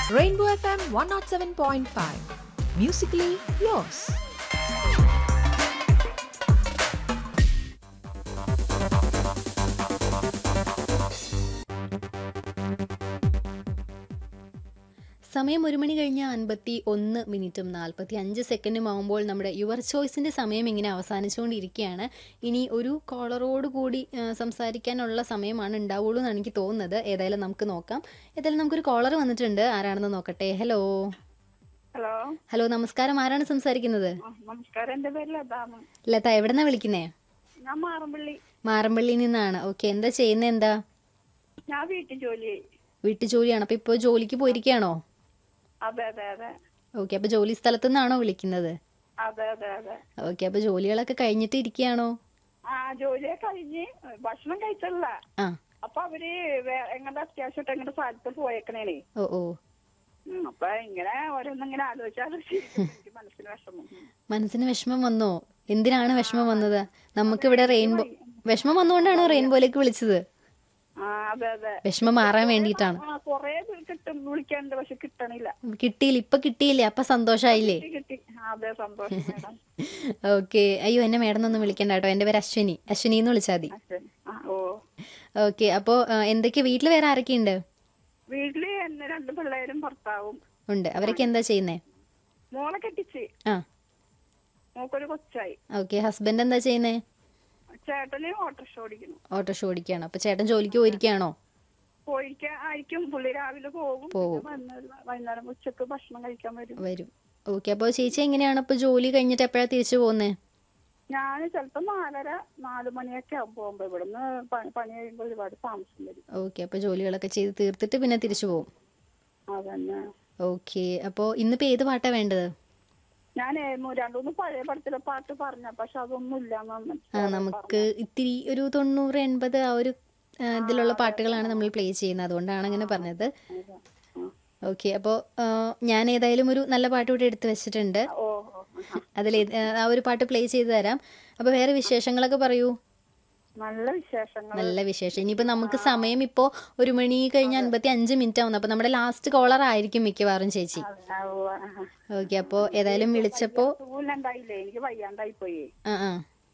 Rainbow FM 107.5. Musically yours. സമയം ഒരു മണി കഴിഞ്ഞ് അൻപത്തി ഒന്ന് മിനിറ്റും നാൽപ്പത്തി അഞ്ച് സെക്കൻഡും ആകുമ്പോൾ നമ്മുടെ യുവർ ചോയ്സിന്റെ സമയം ഇങ്ങനെ അവസാനിച്ചുകൊണ്ടിരിക്കുകയാണ് ഇനി ഒരു കോളറോട് കൂടി ആ, സംസാരിക്കാനുള്ള സമയമാണ് ഉണ്ടാവുള്ളൂ എന്നാണ് എനിക്ക് തോന്നുന്നത് ഏതായാലും നമുക്ക് നോക്കാം ഏതായാലും നമുക്കൊരു കോളർ വന്നിട്ടുണ്ട് ആരാണെന്ന് നോക്കട്ടെ ഹലോ ഹലോ ഹലോ നമസ്കാരം ആരാണ് സംസാരിക്കുന്നത് ആ, നമസ്കാരം എന്റെ പേര് ലതാന്ന് ലത എവിടെന്നാ വിളിക്കുന്നേ ഞാൻ മാറമ്പള്ളി മാറമ്പള്ളിയിൽ നിന്നാണ് ഓക്കെ എന്താ ചെയ്യുന്നത് എന്താ ഞാൻ വീട്ടിൽ ജോലി ചെയ്യും. വീട്ടു ജോലിയാണ് അപ്പൊ ഇപ്പോൾ ജോലിക്ക് പോയിരിക്കുകയാണോ അതെ അതെ അതെ ഓക്കെ അപ്പൊ ജോലി സ്ഥലത്തു നിന്നാണോ വിളിക്കുന്നത് അതെ അതെ അതെ ഓക്കെ അപ്പൊ ജോലികളൊക്കെ കഴിഞ്ഞിട്ട് ഇരിക്കുകയാണോ ആ ജോലിയെ കഴിഞ്ഞ് ഭക്ഷണം കഴിച്ചല്ല ആ അപ്പൊ അവര് വേ- എങ്ങടെ അത്യാവശ്യമായിട്ട് എങ്ങടെ സ്ഥലത്ത് പോയേക്കണേണേ ഓ ഓ ഉം, അപ്പൊ ഇങ്ങനെ ഓരോന്നും ഇങ്ങനെ ആലോചിച്ചാലോചിച്ച് എനിക്ക് മനസ്സിന് വിഷമം ഉം. മനസ്സിന് വിഷമം വന്നോ എന്തിനാണ് വിഷമം വന്നത് നമുക്ക് ഇവിടെ റെയിൻബോ വിഷമം വന്നുകൊണ്ടാണോ റെയിൻബോയിലേക്ക് വിളിച്ചത് ആ അതെ അതെ വിഷമം മാറാൻ വേണ്ടിയിട്ടാണ് ആ കൊറേ കിട്ടും വിളിക്കാനുണ്ട് പക്ഷെ കിട്ടണില്ല കിട്ടിയില്ല ഇപ്പൊ കിട്ടിയില്ലേ അപ്പൊ സന്തോഷായില്ലേ കിട്ടി കിട്ടി ആ, അതെ സന്തോഷം മേഡം ഓക്കെ അയ്യോ എന്നെ മേഡം ഒന്നും വിളിക്കണ്ട കേട്ടോ എന്റെ പേര് അശ്വിനി അശ്വിനി എന്ന് വിളിച്ചാൽ മതി ആ, ശരി. ആ ഓ ഓക്കെ അപ്പോ ആ, എന്തൊക്കെ വീട്ടിൽ വേറെ ആരൊക്കെയുണ്ട് വീട്ടില് എന്നെ രണ്ട് പിള്ളേരും ഭർത്താവും ഉണ്ട് അവരൊക്കെ എന്താ ചെയ്യുന്നേ മോളെ കെട്ടിച്ച് ആ മോക്കൊരു കൊച്ചായി ഓക്കെ ഹസ്ബൻഡ് എന്താ ചെയ്യുന്നേ ചേട്ടന് ഓട്ടോറിക്ഷ ഓടിക്കുന്നു ഓട്ടോറിക്ഷ ഓടിക്കുകയാണ് അപ്പൊ ചേട്ടൻ ജോലിക്ക് പോയിരിക്കുകയാണോ പോയിക്കാൻ ആയിരിക്കും പുള്ളി രാവിലെ പോകും പോവും. പിന്നെ വൈകുന്നേരം- വൈകുന്നേരം ഉച്ചക്ക് ഭക്ഷണം കഴിക്കാൻ വരും വരും ഓക്കെ അപ്പോൾ ചേച്ചി എങ്ങനെയാണ് ഇപ്പൊ ജോലി കഴിഞ്ഞിട്ട് എപ്പോഴാണ് തിരിച്ചു പോകുന്നത് ഞാൻ ചിലപ്പോ നാലര നാല് മണിയൊക്കെ ആവും പോകുമ്പോ ഇവിടുന്ന് പണി പണി കഴിയുമ്പോൾ ഒരുപാട് താമസം വരും ഓക്കെ അപ്പോൾ ജോലികളൊക്കെ ചെയ്ത് തീർത്തിട്ട് പിന്നെ തിരിച്ചു പോകും അതന്നെ ഓക്കെ അപ്പോൾ ഇന്നിപ്പോൾ ഏത് പാട്ടാണ് വേണ്ടത് ഞാൻ രണ്ടുമൂന്ന് പഴയ പടത്തിലെ പാട്ട് പറഞ്ഞ പക്ഷെ അതൊന്നും ഇല്ല ആ നമുക്ക് ഇത്തിരി ഒരു തൊണ്ണൂറ് എൺപത് ആ ഒരു ആ, ഇതിലുള്ള പാട്ടുകളാണ് നമ്മൾ പ്ലേ ചെയ്യുന്നത് അതുകൊണ്ടാണ് അങ്ങനെ പറഞ്ഞത് ഓക്കെ അപ്പോൾ ഞാൻ ഏതായാലും ഒരു നല്ല പാട്ട് ഇവിടെ എടുത്തു വെച്ചിട്ടുണ്ട് ഓ ഓ, ആ. അതിൽ ആ ഒരു പാട്ട് പ്ലേ ചെയ്ത് തരാം അപ്പോൾ വേറെ വിശേഷങ്ങളൊക്കെ പറയൂ നല്ല വിശേഷങ്ങൾ നല്ല വിശേഷം ഇനിയിപ്പോൾ നമുക്ക് സമയം ഇപ്പോൾ ഒരു മണി കഴിഞ്ഞ് അൻപത്തി അഞ്ച് മിനിറ്റ് ആവുന്നു അപ്പോൾ നമ്മുടെ ലാസ്റ്റ് കോളർ ആയിരിക്കും മിക്കവാറും ചേച്ചി ഓക്കെ അപ്പോൾ ഏതായാലും വിളിച്ചപ്പോൾ ഉണ്ടായില്ലേ എനിക്ക് വയ്യാണ്ടായി പോയി ആ ആ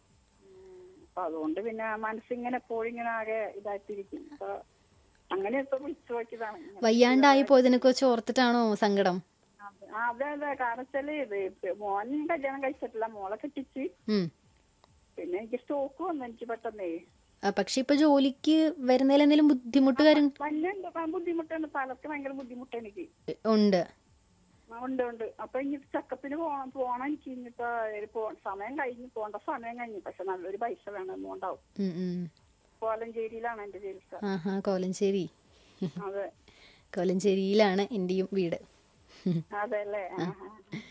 അപ്പൊ അതുകൊണ്ട് പിന്നെ മനസ്സിങ്ങനെ എപ്പോഴും ഇങ്ങനെ ആകെ ഇതായിട്ടിരിക്കും അപ്പൊ അങ്ങനെ ഇപ്പൊ വിളിച്ചു നോക്കിയതാണ് ഇങ്ങനെ. വയ്യാണ്ടായി പോയതിനെ കുറിച്ച് ഓർത്തിട്ടാണോ സങ്കടം അതെ. ആ, അതെ അതെ കാരണം വെച്ചാല് ഇത് ഇപ്പൊ മോൻ കല്യാണം കഴിച്ചിട്ടില്ല മോളെ കെട്ടിച്ച് ഉം. പിന്നെ എനിക്ക് സ്റ്റോക്ക് വന്നു എനിക്ക് പെട്ടെന്നേ ആ, പക്ഷെ ഇപ്പൊ ജോലിക്ക് വരുന്നതിൽ എന്തെങ്കിലും ബുദ്ധിമുട്ട് കാര്യം വലിയ എന്താ ബുദ്ധിമുട്ടുണ്ട് തലക്ക് ഭയങ്കര ബുദ്ധിമുട്ട് എനിക്ക് ഉണ്ട് ആ, ഉണ്ട് ഉണ്ട് അപ്പൊ ഇനി ചെക്കപ്പിന് പോണം പോണം എനിക്ക് ഇനിയിപ്പോ ഒരു പോ- സമയം കഴിഞ്ഞ് പോണ്ട സമയം കഴിഞ്ഞു പക്ഷെ നല്ലൊരു പൈസ വേണം എന്നുണ്ടാവും ഉം, ഉം. കോലഞ്ചേരിയിലാണ് എന്റെ ചികിത്സ ആഹാ കോലഞ്ചേരി അതെ കോലഞ്ചേരിയിലാണ് എൻ്റെയും വീട് അതെ അല്ലേ ആ, ആ.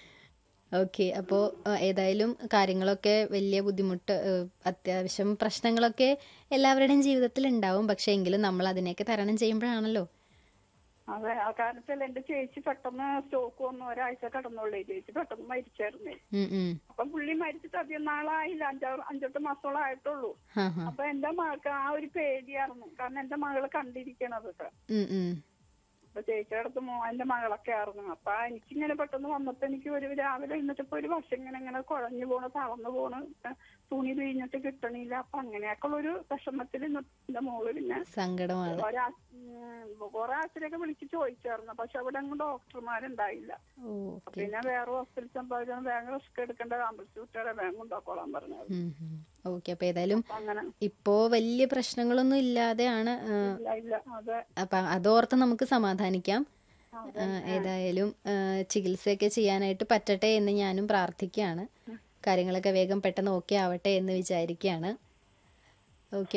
ഓക്കെ അപ്പോൾ ഏതായാലും കാര്യങ്ങളൊക്കെ വലിയ ബുദ്ധിമുട്ട് ആ, അത്യാവശ്യം പ്രശ്നങ്ങളൊക്കെ എല്ലാവരുടെയും ജീവിതത്തിൽ ഉണ്ടാവും പക്ഷെ എങ്കിലും നമ്മൾ അതിനെയൊക്കെ തരണം ചെയ്യുമ്പോഴാണല്ലോ അതെ ആ കാരണത്തിൽ എന്റെ ചേച്ചി പെട്ടെന്ന് സ്റ്റോക്ക് വന്നു ഒരാഴ്ച കിടന്നുള്ളേ ചേച്ചി പെട്ടെന്ന് മരിച്ചായിരുന്നേ ഉം, ഉം. അപ്പൊ പുള്ളി മരിച്ചിട്ട് അധികം നാളായില്ല അഞ്ചാറ് അഞ്ചെട്ട് മാസത്തോളം ആയിട്ടുള്ളൂ ആ ഹാ അപ്പൊ എന്റെ മകൾക്ക് ആ ഒരു പേടിയായിരുന്നു കാരണം എന്റെ മകള് കണ്ടിരിക്കണത് ഒക്കെ. ഉം, ഉം. അപ്പൊ ചേച്ചിയുടെ അടുത്ത് മോ എന്റെ മകളൊക്കെ ആയിരുന്നു അപ്പൊ എനിക്കിങ്ങനെ പെട്ടെന്ന് വന്നപ്പോ എനിക്ക് ഒരു രാവിലെ എഴുന്നിട്ടപ്പോ ഒരു വർഷം ഇങ്ങനെ ഇങ്ങനെ കുഴഞ്ഞു പോണ് തളർന്നു പോണ് ഏഹ് തുണി പിഴിഞ്ഞിട്ട് കിട്ടണില്ല അപ്പൊ അങ്ങനെയൊക്കെ ഉള്ള ഒരു വിഷമത്തിൽ എന്റെ മോള് പിന്നെ സങ്കടമാണ് ഒരാ കുറെ ആശുപത്രിയൊക്കെ വിളിച്ച് ചോദിച്ചായിരുന്നു പക്ഷെ അവിടെ അങ്ങ് ഡോക്ടർമാരുണ്ടായില്ല ഓ അപ്പൊ പിന്നെ വേറെ ഹോസ്പിറ്റൽ സംഭവിച്ചാൽ വേഗം റിസ്ക് എടുക്കേണ്ട ആംബുലൻസ് വിട്ടാരെ വേഗം കൊണ്ടാക്കോളാൻ പറഞ്ഞത് ഓക്കെ അപ്പോൾ ഏതായാലും അപ്പൊ അങ്ങനെ ഇപ്പോൾ വലിയ പ്രശ്നങ്ങളൊന്നും ഇല്ലാതെയാണ് ആ, ഇല്ല ഇല്ല അതെ അപ്പം അതോർത്ത് നമുക്ക് സമാധാനിക്കാം ആ, ഏതായാലും ആ, ചികിത്സയൊക്കെ ചെയ്യാനായിട്ട് പറ്റട്ടെ എന്ന് ഞാനും പ്രാർത്ഥിക്കുകയാണ് കാര്യങ്ങളൊക്കെ വേഗം പെട്ടെന്ന് ഓക്കെ ആവട്ടെ എന്ന് വിചാരിക്കുകയാണ് ഓക്കെ